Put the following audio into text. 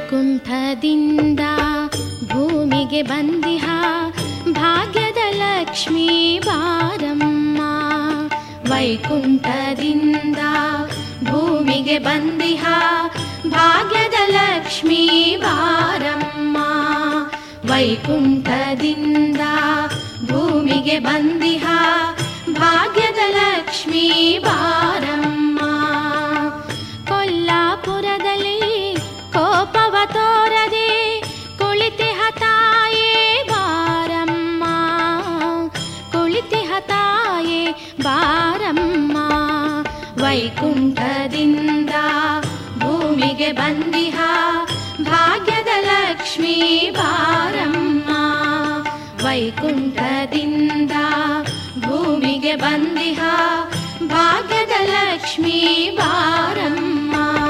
ವೈಕುಂಠದಿಂದ ಭೂಮಿಗೆ ಬಂದಿಹ ಭಾಗ್ಯದ ಲಕ್ಷ್ಮೀ ಬಾರಮ್ಮ ವೈಕುಂಠದಿಂದ ಭೂಮಿಗೆ ಬಂದಿಹ ಭಾಗ್ಯದ ಲಕ್ಷ್ಮೀ ಬಾರಮ್ಮ ವೈಕುಂಠದಿಂದ ಭೂಮಿಗೆ ಬಂದಿಹ ಭಾಗ್ಯದ ಲಕ್ಷ್ಮೀ ಬಾರಮ್ಮ ಕೊಲ್ಲಾಪುರದಲ್ಲಿ ಕೋಪವ ತೋರದೆ ಕುಳಿತಿಹ ತಾಯೇ ಬಾರಮ್ಮ ಕುಳಿತಿಹ ತಾಯೇ ಬಾರಮ್ಮ ವೈಕುಂಠದಿಂದ ಭೂಮಿಗೆ ಬಂದಿಹ ಭಾಗ್ಯದ ಲಕ್ಷ್ಮೀ ಬಾರಮ್ಮ ವೈಕುಂಠದಿಂದ ಭೂಮಿಗೆ ಬಂದಿಹ ಭಾಗ್ಯದ ಲಕ್ಷ್ಮೀ ಬಾರಮ್ಮ